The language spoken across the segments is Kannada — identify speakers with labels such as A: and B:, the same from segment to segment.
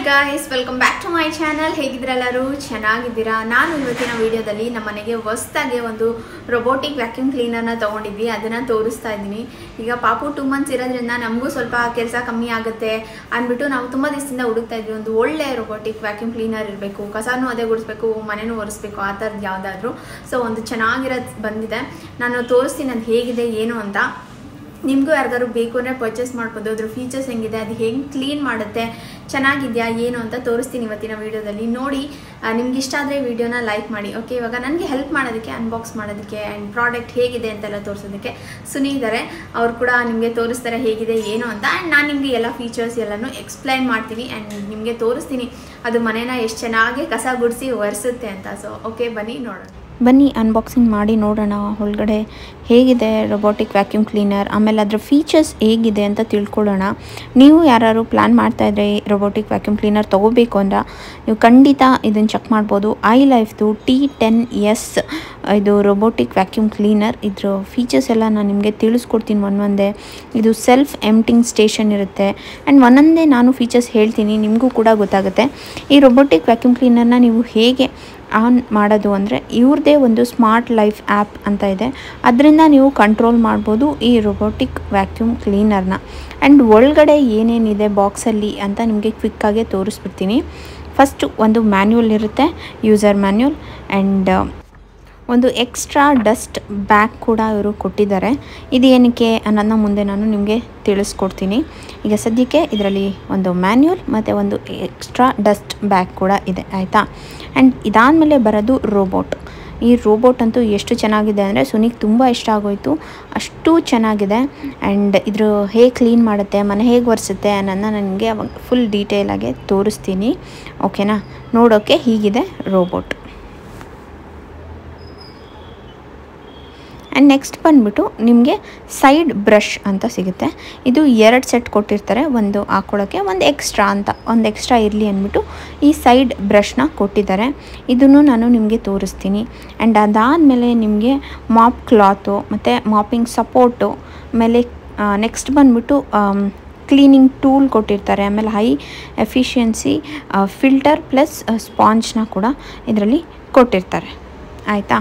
A: guys welcome back to my channel ಹೇಗಿದ್ದೀರಾ ಎಲ್ಲರೂ ಚೆನ್ನಾಗಿದ್ದೀರಾ ನಾನು ಇವತ್ತಿನ ವಿಡಿಯೋದಲ್ಲಿ ನಮ್ಮ ಮನೆಗೆ ಹೊಸ್ದಾಗೆ ಒಂದು ರೊಬೋಟಿಕ್ ವ್ಯಾಕ್ಯೂಮ್ ಕ್ಲೀನರ್ನ ತೊಗೊಂಡಿದ್ವಿ ಅದನ್ನು ತೋರಿಸ್ತಾ ಇದ್ದೀನಿ ಈಗ ಪಾಪು ಟೂ ಮಂತ್ಸ್ ಇರೋದ್ರಿಂದ ನಮಗೂ ಸ್ವಲ್ಪ ಕೆಲಸ ಕಮ್ಮಿ ಆಗುತ್ತೆ ಅಂದ್ಬಿಟ್ಟು ನಾವು ತುಂಬ ದಿವಸದಿಂದ ಹುಡುಕ್ತಾ ಇದ್ವಿ ಒಂದು ಒಳ್ಳೆ ರೊಬೋಟಿಕ್ ವ್ಯಾಕ್ಯೂಮ್ ಕ್ಲೀನರ್ ಇರಬೇಕು ಕಸನೂ ಅದೇ ಗುಡಿಸ್ಬೇಕು ಮನೆನೂ ಒರೆಸ್ಬೇಕು ಆ ಥರದ್ದು ಯಾವುದಾದ್ರೂ ಸೊ ಒಂದು ಚೆನ್ನಾಗಿರೋದು ಬಂದಿದೆ ನಾನು ತೋರಿಸ್ತೀನಿ ಅದು ಹೇಗಿದೆ ಏನು ಅಂತ ನಿಮಗೂ ಯಾರಿಗಾದ್ರು ಬೇಕು ಅಂದರೆ ಪರ್ಚೇಸ್ ಮಾಡ್ಬೋದು ಅದ್ರ ಫೀಚರ್ಸ್ ಹೆಂಗಿದೆ ಅದು ಹೆಂಗೆ ಕ್ಲೀನ್ ಮಾಡುತ್ತೆ ಚೆನ್ನಾಗಿದೆಯಾ ಏನು ಅಂತ ತೋರಿಸ್ತೀನಿ ಇವತ್ತಿನ ವೀಡಿಯೋದಲ್ಲಿ ನೋಡಿ ನಿಮ್ಗೆ ಇಷ್ಟ ಆದರೆ ವೀಡಿಯೋನ ಲೈಕ್ ಮಾಡಿ ಓಕೆ ಇವಾಗ ನನಗೆ ಹೆಲ್ಪ್ ಮಾಡೋದಕ್ಕೆ ಅನ್ಬಾಕ್ಸ್ ಮಾಡೋದಕ್ಕೆ ಆ್ಯಂಡ್ ಪ್ರಾಡಕ್ಟ್ ಹೇಗಿದೆ ಅಂತೆಲ್ಲ ತೋರಿಸೋದಕ್ಕೆ ಸುನಿ ಇದ್ದಾರೆ ಅವ್ರು ಕೂಡ ನಿಮಗೆ ತೋರಿಸ್ತಾರೆ ಹೇಗಿದೆ ಏನು ಅಂತ ಆ್ಯಂಡ್ ನಾನು ನಿಮಗೆ ಎಲ್ಲ ಫೀಚರ್ಸ್ ಎಲ್ಲನೂ ಎಕ್ಸ್ಪ್ಲೈನ್ ಮಾಡ್ತೀನಿ ಆ್ಯಂಡ್ ನಿಮಗೆ ತೋರಿಸ್ತೀನಿ ಅದು ಮನೇನ ಎಷ್ಟು ಚೆನ್ನಾಗಿ ಕಸ ಗುಡಿಸಿ ಒರೆಸುತ್ತೆ ಅಂತ ಸೊ ಓಕೆ ಬನ್ನಿ ನೋಡೋಣ
B: ಬನ್ನಿ ಅನ್ಬಾಕ್ಸಿಂಗ್ ಮಾಡಿ ನೋಡೋಣ ಒಳಗಡೆ ಹೇಗಿದೆ ರೊಬೋಟಿಕ್ ವ್ಯಾಕ್ಯೂಮ್ ಕ್ಲೀನರ್ ಆಮೇಲೆ ಅದರ ಫೀಚರ್ಸ್ ಹೇಗಿದೆ ಅಂತ ತಿಳ್ಕೊಳ್ಳೋಣ ನೀವು ಯಾರು ಪ್ಲ್ಯಾನ್ ಮಾಡ್ತಾಯಿದ್ರೆ ರೊಬೋಟಿಕ್ ವ್ಯಾಕ್ಯೂಮ್ ಕ್ಲೀನರ್ ತೊಗೋಬೇಕು ಅಂದ್ರೆ ನೀವು ಖಂಡಿತ ಇದನ್ನು ಚೆಕ್ ಮಾಡ್ಬೋದು ಐ ಲೈಫ್ದು ಟಿ ಟೆನ್ ಎಸ್ ಇದು ರೊಬೋಟಿಕ್ ವ್ಯಾಕ್ಯೂಮ್ ಕ್ಲೀನರ್ ಇದ್ರ ಫೀಚರ್ಸ್ ಎಲ್ಲ ನಾನು ನಿಮಗೆ ತಿಳಿಸ್ಕೊಡ್ತೀನಿ ಒಂದೊಂದೇ ಇದು ಸೆಲ್ಫ್ ಎಂಟಿಂಗ್ ಸ್ಟೇಷನ್ ಇರುತ್ತೆ ಆ್ಯಂಡ್ ಒಂದೊಂದೇ ನಾನು ಫೀಚರ್ಸ್ ಹೇಳ್ತೀನಿ ನಿಮಗೂ ಕೂಡ ಗೊತ್ತಾಗುತ್ತೆ ಈ ರೊಬೋಟಿಕ್ ವ್ಯಾಕ್ಯೂಮ್ ಕ್ಲೀನರ್ನ ನೀವು ಹೇಗೆ ಆನ್ ಮಾಡೋದು ಅಂದರೆ ಇವ್ರದ್ದೇ ಒಂದು ಸ್ಮಾರ್ಟ್ ಲೈಫ್ ಆ್ಯಪ್ ಅಂತ ಇದೆ ಅದರಿಂದ ನೀವು ಕಂಟ್ರೋಲ್ ಮಾಡ್ಬೋದು ಈ ರೊಬೋಟಿಕ್ ವ್ಯಾಕ್ಯೂಮ್ ಕ್ಲೀನರ್ನ ಆ್ಯಂಡ್ ಒಳಗಡೆ ಏನೇನಿದೆ ಬಾಕ್ಸಲ್ಲಿ ಅಂತ ನಿಮಗೆ ಕ್ವಿಕ್ಕಾಗೆ ತೋರಿಸ್ಬಿಡ್ತೀನಿ ಫಸ್ಟು ಒಂದು ಮ್ಯಾನ್ಯುವಲ್ ಇರುತ್ತೆ ಯೂಸರ್ ಮ್ಯಾನ್ಯುವಲ್ ಆ್ಯಂಡ್ ಒಂದು ಎಕ್ಸ್ಟ್ರಾ ಡಸ್ಟ್ ಬ್ಯಾಗ್ ಕೂಡ ಇವರು ಕೊಟ್ಟಿದ್ದಾರೆ ಇದು ಏನಕ್ಕೆ ಅನ್ನೋದನ್ನ ಮುಂದೆ ನಾನು ನಿಮಗೆ ತಿಳಿಸ್ಕೊಡ್ತೀನಿ ಈಗ ಸದ್ಯಕ್ಕೆ ಇದರಲ್ಲಿ ಒಂದು ಮ್ಯಾನ್ಯುವಲ್ ಮತ್ತು ಒಂದು ಎಕ್ಸ್ಟ್ರಾ ಡಸ್ಟ್ ಬ್ಯಾಗ್ ಕೂಡ ಇದೆ ಆಯಿತಾ ಆ್ಯಂಡ್ ಇದಾದಮೇಲೆ ಬರೋದು ರೋಬೋಟ್ ಈ ರೋಬೋಟ್ ಅಂತೂ ಎಷ್ಟು ಚೆನ್ನಾಗಿದೆ ಅಂದರೆ ಸುನಿಗೆ ತುಂಬ ಇಷ್ಟ ಆಗೋಯ್ತು ಅಷ್ಟು ಚೆನ್ನಾಗಿದೆ ಆ್ಯಂಡ್ ಇದ್ರ ಹೇಗೆ ಕ್ಲೀನ್ ಮಾಡುತ್ತೆ ಮನೆ ಹೇಗೆ ಒರೆಸುತ್ತೆ ಅನ್ನೋದನ್ನ ನನಗೆ ಅವಾಗ ಫುಲ್ ಡೀಟೇಲಾಗಿ ತೋರಿಸ್ತೀನಿ ಓಕೆನಾ ನೋಡೋಕ್ಕೆ ಹೀಗಿದೆ ರೋಬೋಟ್ ಆ್ಯಂಡ್ ನೆಕ್ಸ್ಟ್ ಬಂದುಬಿಟ್ಟು ನಿಮಗೆ ಸೈಡ್ ಬ್ರಷ್ ಅಂತ ಸಿಗುತ್ತೆ ಇದು ಎರಡು ಸೆಟ್ ಕೊಟ್ಟಿರ್ತಾರೆ ಒಂದು ಹಾಕ್ಕೊಳ್ಳೋಕ್ಕೆ ಒಂದು ಎಕ್ಸ್ಟ್ರಾ ಅಂತ ಒಂದು ಎಕ್ಸ್ಟ್ರಾ ಇರಲಿ ಅಂದ್ಬಿಟ್ಟು ಈ ಸೈಡ್ ಬ್ರಷ್ನ ಕೊಟ್ಟಿದ್ದಾರೆ ಇದನ್ನು ನಾನು ನಿಮಗೆ ತೋರಿಸ್ತೀನಿ ಆ್ಯಂಡ್ ಅದಾದಮೇಲೆ ನಿಮಗೆ ಮಾಪ್ ಕ್ಲಾತು ಮತ್ತು ಮಾಪಿಂಗ್ ಸಪೋರ್ಟು ಆಮೇಲೆ ನೆಕ್ಸ್ಟ್ ಬಂದುಬಿಟ್ಟು ಕ್ಲೀನಿಂಗ್ ಟೂಲ್ ಕೊಟ್ಟಿರ್ತಾರೆ ಆಮೇಲೆ ಹೈ ಎಫಿಷಿಯನ್ಸಿ ಫಿಲ್ಟರ್ ಪ್ಲಸ್ ಸ್ಪಾಂಜ್ನ ಕೂಡ ಇದರಲ್ಲಿ ಕೊಟ್ಟಿರ್ತಾರೆ ಆಯಿತಾ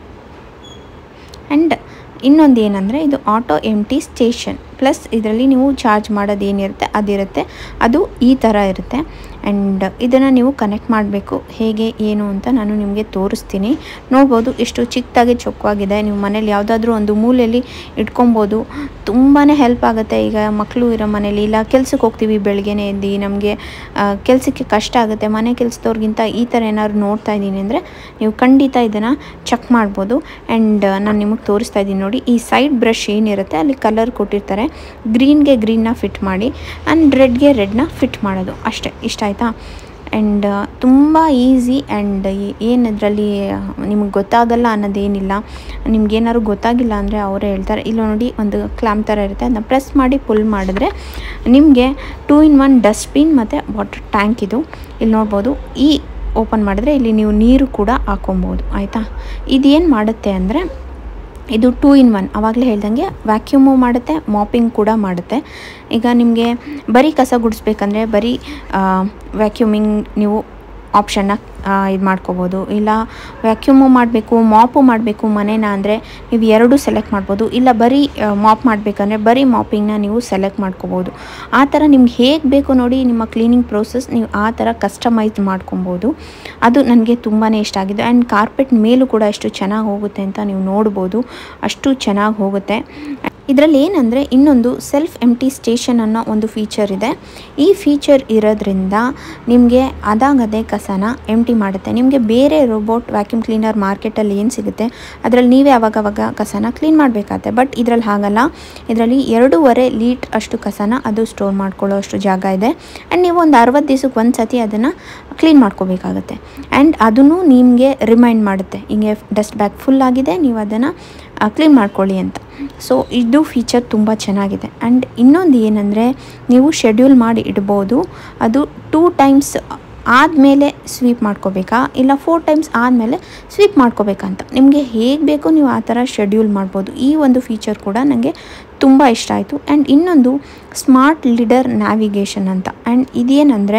B: ಆ್ಯಂಡ್ ಇನ್ನೊಂದು ಏನಂದರೆ ಇದು auto empty station plus ಇದರಲ್ಲಿ ನೀವು ಚಾರ್ಜ್ ಮಾಡೋದು ಏನಿರುತ್ತೆ ಅದಿರುತ್ತೆ ಅದು ಈ ಥರ ಇರುತ್ತೆ ಆ್ಯಂಡ್ ಇದನ್ನು ನೀವು ಕನೆಕ್ಟ್ ಮಾಡಬೇಕು ಹೇಗೆ ಏನು ಅಂತ ನಾನು ನಿಮಗೆ ತೋರಿಸ್ತೀನಿ ನೋಡ್ಬೋದು ಎಷ್ಟು ಚಿಕ್ಕದಾಗಿ ಚೊಕ್ಕವಾಗಿದೆ ನೀವು ಮನೇಲಿ ಯಾವುದಾದ್ರೂ ಒಂದು ಮೂಲೆಯಲ್ಲಿ ಇಟ್ಕೊಬೋದು ತುಂಬಾ ಹೆಲ್ಪ್ ಆಗುತ್ತೆ ಈಗ ಮಕ್ಕಳು ಇರೋ ಮನೇಲಿ ಇಲ್ಲ ಕೆಲ್ಸಕ್ಕೆ ಹೋಗ್ತೀವಿ ಬೆಳಗ್ಗೆನೇ ಎದ್ದು ನಮಗೆ ಕೆಲಸಕ್ಕೆ ಕಷ್ಟ ಆಗುತ್ತೆ ಮನೆ ಕೆಲಸದವ್ರಿಗಿಂತ ಈ ಥರ ಏನಾದ್ರು ನೋಡ್ತಾ ಇದ್ದೀನಿ ಅಂದರೆ ನೀವು ಖಂಡಿತ ಇದನ್ನು ಚೆಕ್ ಮಾಡ್ಬೋದು ಆ್ಯಂಡ್ ನಾನು ನಿಮಗೆ ತೋರಿಸ್ತಾ ಇದ್ದೀನಿ ನೋಡಿ ಈ ಸೈಡ್ ಬ್ರಷ್ ಏನಿರುತ್ತೆ ಅಲ್ಲಿ ಕಲರ್ ಕೊಟ್ಟಿರ್ತಾರೆ ಗ್ರೀನ್ಗೆ ಗ್ರೀನ್ನ ಫಿಟ್ ಮಾಡಿ ಆ್ಯಂಡ್ ರೆಡ್ಗೆ ರೆಡ್ನ ಫಿಟ್ ಮಾಡೋದು ಅಷ್ಟೇ ಇಷ್ಟ ಆಯಿತಾ ಆ್ಯಂಡ್ ತುಂಬ ಈಸಿ ಆ್ಯಂಡ್ ಏನು ಇದರಲ್ಲಿ ನಿಮಗೆ ಗೊತ್ತಾಗಲ್ಲ ಅನ್ನೋದೇನಿಲ್ಲ ನಿಮ್ಗೆ ಏನಾದ್ರು ಗೊತ್ತಾಗಿಲ್ಲ ಅಂದರೆ ಅವರೇ ಹೇಳ್ತಾರೆ ಇಲ್ಲ ನೋಡಿ ಒಂದು ಕ್ಲಾಮ್ ಥರ ಇರುತ್ತೆ ಅದನ್ನ ಪ್ರೆಸ್ ಮಾಡಿ ಪುಲ್ ಮಾಡಿದ್ರೆ ನಿಮಗೆ ಟೂ ಇನ್ ಒನ್ ಡಸ್ಟ್ಬಿನ್ ಮತ್ತು ವಾಟರ್ ಟ್ಯಾಂಕ್ ಇದು ಇಲ್ಲಿ ನೋಡ್ಬೋದು ಈ ಓಪನ್ ಮಾಡಿದ್ರೆ ಇಲ್ಲಿ ನೀವು ನೀರು ಕೂಡ ಹಾಕೊಬೋದು ಆಯಿತಾ ಇದೇನು ಮಾಡುತ್ತೆ ಅಂದರೆ ಇದು ಟೂ ಇನ್ ಒನ್ ಆವಾಗಲೇ ಹೇಳ್ದಂಗೆ ವ್ಯಾಕ್ಯೂಮು ಮಾಡುತ್ತೆ ಮಾಪಿಂಗ್ ಕೂಡ ಮಾಡುತ್ತೆ ಈಗ ನಿಮಗೆ ಬರೀ ಕಸ ಗುಡಿಸ್ಬೇಕಂದ್ರೆ ಬರೀ ವ್ಯಾಕ್ಯೂಮಿಂಗ್ ನೀವು ಆಪ್ಷನ್ನ ಇದು ಮಾಡ್ಕೋಬೋದು ಇಲ್ಲ ವ್ಯಾಕ್ಯೂಮು ಮಾಡಬೇಕು ಮಾಪು ಮಾಡಬೇಕು ಮನೇನ ಅಂದರೆ ನೀವು ಎರಡು ಸೆಲೆಕ್ಟ್ ಮಾಡ್ಬೋದು ಇಲ್ಲ ಬರೀ ಮಾಪ್ ಮಾಡಬೇಕಂದ್ರೆ ಬರೀ ಮಾಪಿಂಗ್ನ ನೀವು ಸೆಲೆಕ್ಟ್ ಮಾಡ್ಕೋಬೋದು ಆ ಥರ ನಿಮ್ಗೆ ಹೇಗೆ ಬೇಕು ನೋಡಿ ನಿಮ್ಮ ಕ್ಲೀನಿಂಗ್ ಪ್ರೋಸೆಸ್ ನೀವು ಆ ಥರ ಕಸ್ಟಮೈಸ್ ಮಾಡ್ಕೊಬೋದು ಅದು ನನಗೆ ತುಂಬಾ ಇಷ್ಟ ಆಗಿದೆ ಆ್ಯಂಡ್ ಕಾರ್ಪೆಟ್ ಮೇಲೂ ಕೂಡ ಎಷ್ಟು ಚೆನ್ನಾಗಿ ಹೋಗುತ್ತೆ ಅಂತ ನೀವು ನೋಡ್ಬೋದು ಅಷ್ಟು ಚೆನ್ನಾಗಿ ಹೋಗುತ್ತೆ ಇದರಲ್ಲಿ ಏನಂದರೆ ಇನ್ನೊಂದು ಸೆಲ್ಫ್ ಎಂಟಿ ಸ್ಟೇಷನ್ ಅನ್ನೋ ಒಂದು ಫೀಚರ್ ಇದೆ ಈ ಫೀಚರ್ ಇರೋದ್ರಿಂದ ನಿಮಗೆ ಅದಾಗದೇ ಕಸನ ಎಂಟಿ ಮಾಡುತ್ತೆ ನಿಮಗೆ ಬೇರೆ ರೋಬೋಟ್ ವ್ಯಾಕ್ಯೂಮ್ ಕ್ಲೀನರ್ ಮಾರ್ಕೆಟಲ್ಲಿ ಏನು ಸಿಗುತ್ತೆ ಅದರಲ್ಲಿ ನೀವೇ ಅವಾಗವಾಗ ಕಸನ ಕ್ಲೀನ್ ಮಾಡಬೇಕಾಗತ್ತೆ ಬಟ್ ಇದರಲ್ಲಿ ಹಾಗಲ್ಲ ಇದರಲ್ಲಿ ಎರಡೂವರೆ ಲೀಟ್ರ್ ಅಷ್ಟು ಕಸನ ಅದು ಸ್ಟೋರ್ ಮಾಡ್ಕೊಳ್ಳೋ ಅಷ್ಟು ಜಾಗ ಇದೆ ಆ್ಯಂಡ್ ನೀವು ಒಂದು ಅರವತ್ತು ದಿವಸಕ್ಕೆ ಒಂದು ಸತಿ ಅದನ್ನು ಕ್ಲೀನ್ ಮಾಡ್ಕೋಬೇಕಾಗತ್ತೆ ಆ್ಯಂಡ್ ಅದನ್ನು ನಿಮಗೆ ರಿಮೈಂಡ್ ಮಾಡುತ್ತೆ ಹಿಂಗೆ ಡಸ್ಟ್ ಬ್ಯಾಗ್ ಫುಲ್ ಆಗಿದೆ ನೀವು ಅದನ್ನು ಕ್ಲೀನ್ ಮಾಡ್ಕೊಳ್ಳಿ ಅಂತ ಸೊ ಇದು ಫೀಚರ್ ತುಂಬ ಚೆನ್ನಾಗಿದೆ ಆ್ಯಂಡ್ ಇನ್ನೊಂದು ಏನಂದರೆ ನೀವು ಶೆಡ್ಯೂಲ್ ಮಾಡಿ ಇಡ್ಬೋದು ಅದು ಟೂ ಟೈಮ್ಸ್ ಆದಮೇಲೆ ಸ್ವೀಪ್ ಮಾಡ್ಕೋಬೇಕಾ ಇಲ್ಲ ಫೋರ್ ಟೈಮ್ಸ್ ಆದಮೇಲೆ ಸ್ವೀಪ್ ಮಾಡ್ಕೋಬೇಕಂತ ನಿಮಗೆ ಹೇಗೆ ಬೇಕು ನೀವು ಆ ಥರ ಶೆಡ್ಯೂಲ್ ಮಾಡ್ಬೋದು ಈ ಒಂದು ಫೀಚರ್ ಕೂಡ ನನಗೆ ತುಂಬ ಇಷ್ಟ ಆಯಿತು ಆ್ಯಂಡ್ ಇನ್ನೊಂದು ಸ್ಮಾರ್ಟ್ ಲೀಡರ್ ನ್ಯಾವಿಗೇಷನ್ ಅಂತ ಆ್ಯಂಡ್ ಇದೇನೆಂದರೆ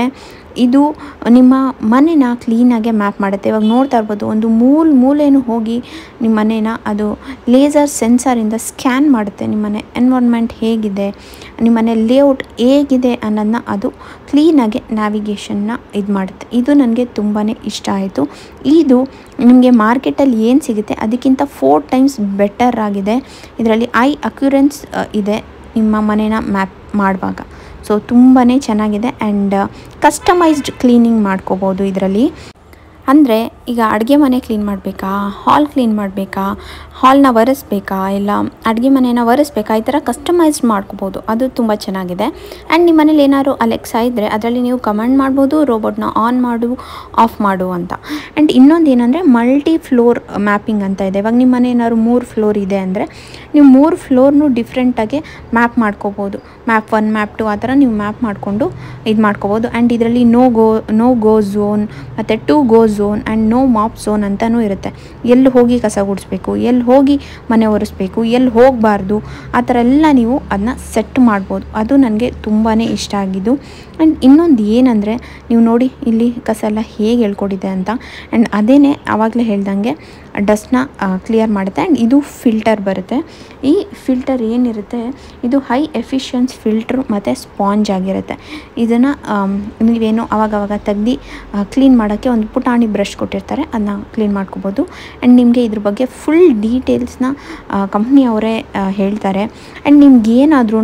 B: ಇದು ನಿಮ್ಮ ಮನೆನ ಕ್ಲೀನಾಗೆ ಮ್ಯಾಪ್ ಮಾಡುತ್ತೆ ಇವಾಗ ನೋಡ್ತಾ ಇರ್ಬೋದು ಒಂದು ಮೂಲ ಮೂಲೆನೂ ಹೋಗಿ ನಿಮ್ಮ ಮನೇನ ಅದು ಲೇಸರ್ ಸೆನ್ಸರಿಂದ ಸ್ಕ್ಯಾನ್ ಮಾಡುತ್ತೆ ನಿಮ್ಮ ಮನೆ ಎನ್ವೈರ್ನ್ಮೆಂಟ್ ಹೇಗಿದೆ ನಿಮ್ಮ ಮನೆ ಲೇಔಟ್ ಹೇಗಿದೆ ಅನ್ನೋದನ್ನ ಅದು ಕ್ಲೀನಾಗಿ ನ್ಯಾವಿಗೇಷನ್ನ ಇದು ಮಾಡುತ್ತೆ ಇದು ನನಗೆ ತುಂಬಾ ಇಷ್ಟ ಆಯಿತು ಇದು ನಿಮಗೆ ಮಾರ್ಕೆಟಲ್ಲಿ ಏನು ಸಿಗುತ್ತೆ ಅದಕ್ಕಿಂತ ಫೋರ್ ಟೈಮ್ಸ್ ಬೆಟರ್ ಆಗಿದೆ ಇದರಲ್ಲಿ ಐ ಅಕ್ಯುರೆನ್ಸ್ ಇದೆ ನಿಮ್ಮ ಮನೇನ ಮ್ಯಾಪ್ ಮಾಡುವಾಗ ಸೊ ತುಂಬಾ ಚೆನ್ನಾಗಿದೆ ಆ್ಯಂಡ್ ಕಸ್ಟಮೈಸ್ಡ್ ಕ್ಲೀನಿಂಗ್ ಮಾಡ್ಕೋಬೋದು ಇದರಲ್ಲಿ ಅಂದರೆ ಈಗ ಅಡುಗೆ ಮನೆ ಕ್ಲೀನ್ ಮಾಡಬೇಕಾ ಹಾಲ್ ಕ್ಲೀನ್ ಮಾಡಬೇಕಾ ಹಾಲ್ನ ಒರೆಸ್ಬೇಕಾ ಇಲ್ಲ ಅಡುಗೆ ಮನೆನ ಒರೆಸ್ಬೇಕಾ ಈ ಥರ ಕಸ್ಟಮೈಸ್ ಮಾಡ್ಕೋಬೋದು ಅದು ತುಂಬ ಚೆನ್ನಾಗಿದೆ ಆ್ಯಂಡ್ ನಿಮ್ಮ ಮನೇಲಿ ಏನಾದ್ರು ಅಲೆಕ್ಸಾ ಇದ್ದರೆ ಅದರಲ್ಲಿ ನೀವು ಕಮೆಂಡ್ ಮಾಡ್ಬೋದು ರೋಬೋಟ್ನ ಆನ್ ಮಾಡು ಆಫ್ ಮಾಡು ಅಂತ ಆ್ಯಂಡ್ ಇನ್ನೊಂದು ಏನಂದರೆ ಮಲ್ಟಿ ಫ್ಲೋರ್ ಮ್ಯಾಪಿಂಗ್ ಅಂತ ಇದೆ ಇವಾಗ ನಿಮ್ಮ ಮನೆ ಏನಾದ್ರು ಮೂರು ಫ್ಲೋರ್ ಇದೆ ಅಂದರೆ ನೀವು ಮೂರು ಫ್ಲೋರ್ನು ಡಿಫ್ರೆಂಟಾಗಿ ಮ್ಯಾಪ್ ಮಾಡ್ಕೋಬೋದು ಮ್ಯಾಪ್ ಒನ್ ಮ್ಯಾಪ್ ಟು ಆ ಥರ ನೀವು ಮ್ಯಾಪ್ ಮಾಡಿಕೊಂಡು ಇದು ಮಾಡ್ಕೋಬೋದು ಆ್ಯಂಡ್ ಇದರಲ್ಲಿ no go no go zone ಮತ್ತು to go zone and no mop zone ಅಂತಲೂ ಇರುತ್ತೆ ಎಲ್ಲಿ ಹೋಗಿ ಕಸ ಗುಡಿಸ್ಬೇಕು ಎಲ್ಲಿ ಹೋಗಿ ಮನೆ ಒರೆಸ್ಬೇಕು ಎಲ್ಲಿ ಹೋಗಬಾರ್ದು ಆ ಥರ ಎಲ್ಲ ನೀವು ಅದನ್ನ ಸೆಟ್ ಮಾಡ್ಬೋದು ಅದು ನನಗೆ ತುಂಬಾ ಇಷ್ಟ ಆಗಿದ್ದು ಆ್ಯಂಡ್ ಇನ್ನೊಂದು ಏನಂದರೆ ನೀವು ನೋಡಿ ಇಲ್ಲಿ ಕಸ ಎಲ್ಲ ಹೇಗೆ ಹೇಳ್ಕೊಡಿದೆ ಅಂತ ಆ್ಯಂಡ್ ಅದೇನೇ ಆವಾಗಲೇ ಹೇಳ್ದಂಗೆ ಡಸ್ಟ್ನ ಕ್ಲಿಯರ್ ಮಾಡುತ್ತೆ ಆ್ಯಂಡ್ ಇದು ಫಿಲ್ಟರ್ ಬರುತ್ತೆ ಈ ಫಿಲ್ಟರ್ ಏನಿರುತ್ತೆ ಇದು ಹೈ ಎಫಿಷಿಯನ್ಸ್ ಫಿಲ್ಟ್ರ್ ಮತ್ತು ಸ್ಪಾಂಜ್ ಆಗಿರುತ್ತೆ ಇದನ್ನು ನೀವೇನು ಅವಾಗವಾಗ ತೆಗ್ದು ಕ್ಲೀನ್ ಮಾಡೋಕ್ಕೆ ಒಂದು ಪುಟಾಣಿ ಬ್ರಷ್ ಕೊಟ್ಟಿರ್ತಾರೆ ಅದನ್ನ ಕ್ಲೀನ್ ಮಾಡ್ಕೋಬೋದು ಆ್ಯಂಡ್ ನಿಮಗೆ ಇದ್ರ ಬಗ್ಗೆ ಫುಲ್ ಡೀಟೇಲ್ಸ್ನ ಕಂಪ್ನಿಯವರೇ ಹೇಳ್ತಾರೆ ಆ್ಯಂಡ್ ನಿಮ್ಗೆ ಏನಾದ್ರೂ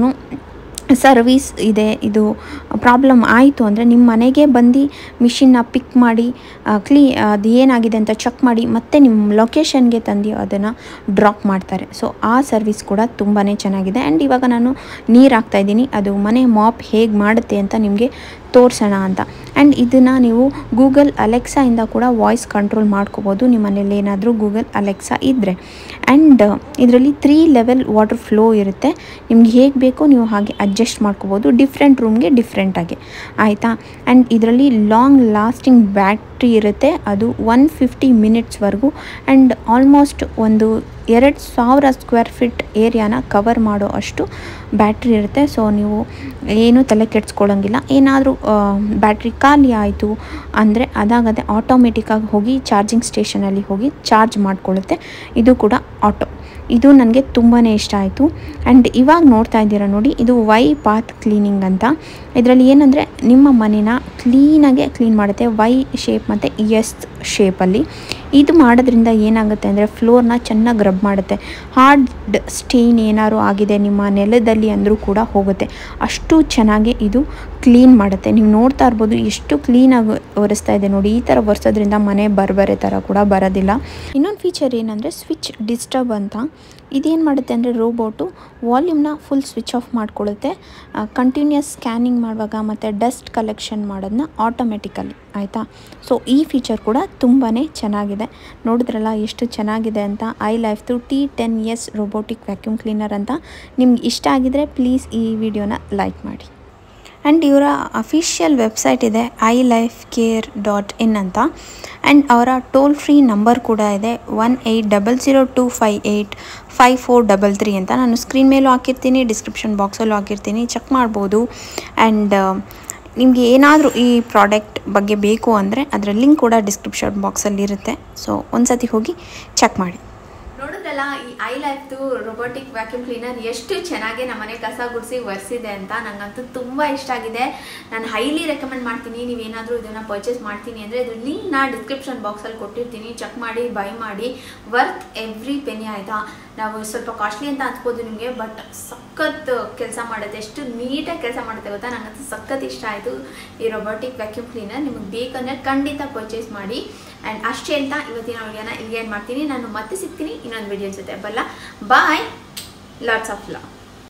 B: ಸರ್ವೀಸ್ ಇದೆ ಇದು ಪ್ರಾಬ್ಲಮ್ ಆಯಿತು ಅಂದರೆ ನಿಮ್ಮ ಮನೆಗೆ ಬಂದು ಮಿಷಿನ್ನ ಪಿಕ್ ಮಾಡಿ ಕ್ಲೀ ಅದು ಏನಾಗಿದೆ ಅಂತ ಚೆಕ್ ಮಾಡಿ ಮತ್ತೆ ನಿಮ್ಮ ಲೊಕೇಶನ್ಗೆ ತಂದು ಅದನ್ನು ಡ್ರಾಪ್ ಮಾಡ್ತಾರೆ ಸೊ ಆ ಸರ್ವಿಸ್ ಕೂಡ ತುಂಬಾ ಚೆನ್ನಾಗಿದೆ ಆ್ಯಂಡ್ ಇವಾಗ ನಾನು ನೀರು ಹಾಕ್ತಾಯಿದ್ದೀನಿ ಅದು ಮನೆ ಮಾಪ್ ಹೇಗೆ ಮಾಡುತ್ತೆ ಅಂತ ನಿಮಗೆ ತೋರಿಸೋಣ ಅಂತ ಆ್ಯಂಡ್ ಇದನ್ನು ನೀವು ಗೂಗಲ್ ಅಲೆಕ್ಸಾಯಿಂದ ಕೂಡ ವಾಯ್ಸ್ ಕಂಟ್ರೋಲ್ ಮಾಡ್ಕೋಬೋದು ನಿಮ್ಮ ಮನೇಲಿ ಏನಾದರೂ ಗೂಗಲ್ ಅಲೆಕ್ಸಾ ಇದ್ದರೆ ಆ್ಯಂಡ್ ಇದರಲ್ಲಿ ತ್ರೀ ಲೆವೆಲ್ ವಾಟರ್ ಫ್ಲೋ ಇರುತ್ತೆ ನಿಮ್ಗೆ ಹೇಗೆ ಬೇಕೋ ನೀವು ಹಾಗೆ ಅಡ್ಜಸ್ಟ್ ಮಾಡ್ಕೋಬೋದು ಡಿಫ್ರೆಂಟ್ ರೂಮ್ಗೆ ಡಿಫ್ರೆಂಟಾಗಿ ಆಯಿತಾ ಆ್ಯಂಡ್ ಇದರಲ್ಲಿ ಲಾಂಗ್ ಲಾಸ್ಟಿಂಗ್ ಬ್ಯಾಟ್ರಿ ಇರುತ್ತೆ ಅದು ಒನ್ ಫಿಫ್ಟಿ ಮಿನಿಟ್ಸ್ವರೆಗೂ ಆ್ಯಂಡ್ ಆಲ್ಮೋಸ್ಟ್ ಒಂದು ಎರಡು ಸಾವಿರ ಸ್ಕ್ವೇರ್ ಫೀಟ್ ಏರಿಯಾನ ಕವರ್ ಮಾಡೋ ಅಷ್ಟು ಬ್ಯಾಟ್ರಿ ಇರುತ್ತೆ ಸೊ ನೀವು ಏನು ತಲೆ ಕೆಡ್ಸ್ಕೊಳ್ಳೋಂಗಿಲ್ಲ ಏನಾದರೂ ಬ್ಯಾಟ್ರಿ ಖಾಲಿ ಆಯಿತು ಅಂದರೆ ಅದಾಗದೆ ಆಟೋಮೆಟಿಕ್ಕಾಗಿ ಹೋಗಿ ಚಾರ್ಜಿಂಗ್ ಸ್ಟೇಷನಲ್ಲಿ ಹೋಗಿ ಚಾರ್ಜ್ ಮಾಡಿಕೊಳ್ಳುತ್ತೆ ಇದು ಕೂಡ ಆಟೋ ಇದು ನನಗೆ ತುಂಬಾ ಇಷ್ಟ ಆಯಿತು ಆ್ಯಂಡ್ ಇವಾಗ ನೋಡ್ತಾ ಇದ್ದೀರಾ ನೋಡಿ ಇದು ವೈ ಪಾತ್ ಕ್ಲೀನಿಂಗ್ ಅಂತ ಇದರಲ್ಲಿ ಏನಂದರೆ ನಿಮ್ಮ ಮನೇನ ಕ್ಲೀನಾಗೆ ಕ್ಲೀನ್ ಮಾಡುತ್ತೆ ವೈ ಶೇಪ್ ಮತ್ತು ಎಸ್ ಶೇಪಲ್ಲಿ ಇದು ಮಾಡೋದ್ರಿಂದ ಏನಾಗುತ್ತೆ ಅಂದರೆ ಫ್ಲೋರ್ನ ಚೆನ್ನಾಗಿ ರಬ್ ಮಾಡುತ್ತೆ ಹಾರ್ಡ್ ಸ್ಟೇನ್ ಏನಾದ್ರು ಆಗಿದೆ ನಿಮ್ಮ ನೆಲದಲ್ಲಿ ಅಂದರೂ ಕೂಡ ಹೋಗುತ್ತೆ ಅಷ್ಟು ಚೆನ್ನಾಗಿ ಇದು ಕ್ಲೀನ್ ಮಾಡುತ್ತೆ ನೀವು ನೋಡ್ತಾ ಇರ್ಬೋದು ಎಷ್ಟು ಕ್ಲೀನಾಗಿ ಒರೆಸ್ತಾ ಇದೆ ನೋಡಿ ಈ ಥರ ಒರೆಸೋದ್ರಿಂದ ಮನೆ ಬರ್ಬರೆ ಥರ ಕೂಡ ಬರೋದಿಲ್ಲ ಇನ್ನೊಂದು ಫೀಚರ್ ಏನಂದರೆ ಸ್ವಿಚ್ ಡಿಸ್ಟರ್ಬ್ ಅಂತ ಇದೇನು ಮಾಡುತ್ತೆ ಅಂದರೆ ರೋಬೋಟು ವಾಲ್ಯೂಮ್ನ ಫುಲ್ ಸ್ವಿಚ್ ಆಫ್ ಮಾಡ್ಕೊಳ್ಳುತ್ತೆ ಕಂಟಿನ್ಯೂಸ್ ಸ್ಕ್ಯಾನಿಂಗ್ ಮಾಡುವಾಗ ಮತ್ತು ಡಸ್ಟ್ ಕಲೆಕ್ಷನ್ ಮಾಡೋದನ್ನ ಆಟೋಮೆಟಿಕಲಿ ಆಯಿತಾ ಸೊ ಈ ಫೀಚರ್ ಕೂಡ ತುಂಬಾ ಚೆನ್ನಾಗಿದೆ ನೋಡಿದ್ರಲ್ಲ ಎಷ್ಟು ಚೆನ್ನಾಗಿದೆ ಅಂತ ಐ ಲೈಫ್ದು T ten S robotic vacuum cleaner ಅಂತ ನಿಮ್ಗೆ ಇಷ್ಟ ಆಗಿದರೆ ಪ್ಲೀಸ್ ಈ ವಿಡಿಯೋನ ಲೈಕ್ ಮಾಡಿ ಆ್ಯಂಡ್ ಇವರ ಅಫಿಷಿಯಲ್ ವೆಬ್ಸೈಟ್ ಇದೆ I life care dot in ಅಂತ ಆ್ಯಂಡ್ ಅವರ ಟೋಲ್ ಫ್ರೀ ನಂಬರ್ ಕೂಡ ಇದೆ one eight double zero two five eight five four double three ಅಂತ ನಾನು ಸ್ಕ್ರೀನ್ ಮೇಲೂ ಹಾಕಿರ್ತೀನಿ ಡಿಸ್ಕ್ರಿಪ್ಷನ್ ಬಾಕ್ಸಲ್ಲೂ ಹಾಕಿರ್ತೀನಿ ಚೆಕ್ ಮಾಡ್ಬೋದು ಆ್ಯಂಡ್ ನಿಮಗೆ ಏನಾದರೂ ಈ ಪ್ರಾಡಕ್ಟ್ ಬಗ್ಗೆ ಬೇಕು ಅಂದರೆ ಅದರ ಲಿಂಕ್ ಕೂಡ ಡಿಸ್ಕ್ರಿಪ್ಷನ್ ಬಾಕ್ಸಲ್ಲಿ ಇರುತ್ತೆ ಸೊ ಒಂದ್ಸತಿ ಹೋಗಿ ಚೆಕ್ ಮಾಡಿ
A: ನೋಡಿದ್ರಲ್ಲ ಈ ಐ ಲೈಫ್ದು ರೊಬೋಟಿಕ್ ವ್ಯಾಕ್ಯೂಮ್ ಕ್ಲೀನರ್ ಎಷ್ಟು ಚೆನ್ನಾಗಿ ನಮ್ಮನೆ ಕಸ ಗುಡಿಸಿ ಒರೆಸಿದೆ ಅಂತ ನನಗಂತೂ ತುಂಬ ಇಷ್ಟ ಆಗಿದೆ ನಾನು ಹೈಲಿ ರೆಕಮೆಂಡ್ ಮಾಡ್ತೀನಿ ನೀವೇನಾದರೂ ಇದನ್ನು ಪರ್ಚೇಸ್ ಮಾಡ್ತೀನಿ ಅಂದರೆ ಇದು ಲಿಂಕ್ನ ಡಿಸ್ಕ್ರಿಪ್ಷನ್ ಬಾಕ್ಸಲ್ಲಿ ಕೊಟ್ಟಿರ್ತೀನಿ ಚೆಕ್ ಮಾಡಿ ಬೈ ಮಾಡಿ ವರ್ತ್ ಎವ್ರಿ ಪೆನಿ ಆಯಿತಾ ನಾವು ಸ್ವಲ್ಪ ಕಾಸ್ಟ್ಲಿ ಅಂತ ಅನ್ಸ್ಬೋದು ನಿಮಗೆ ಬಟ್ ಸಖತ್ ಕೆಲಸ ಮಾಡುತ್ತೆ ಎಷ್ಟು ನೀಟಾಗಿ ಕೆಲಸ ಮಾಡುತ್ತೆ ಗೊತ್ತಾ ನನಗಂತೂ ಸಖತ್ ಇಷ್ಟ ಆಯಿತು ಈ ರೊಬೋಟಿಕ್ ವ್ಯಾಕ್ಯೂಮ್ ಕ್ಲೀನರ್ ನಿಮಗೆ ಬೇಕಂದರೆ ಖಂಡಿತ ಪರ್ಚೇಸ್ ಮಾಡಿ ಆ್ಯಂಡ್ ಅಷ್ಟೇ ಅಂತ ಇವತ್ತಿನ ವಿಡಿಯೋನ ಇಲ್ಲಿಗೆ ಏನು ಮಾಡ್ತೀನಿ ನಾನು ಮತ್ತೆ ಸಿಗ್ತೀನಿ ಇನ್ನೊಂದು ವಿಡಿಯೋ ಜೊತೆ ಬಲ್ಲ ಬಾಯ್ ಲಾಟ್ಸ್ ಆಫ್ ಲವ್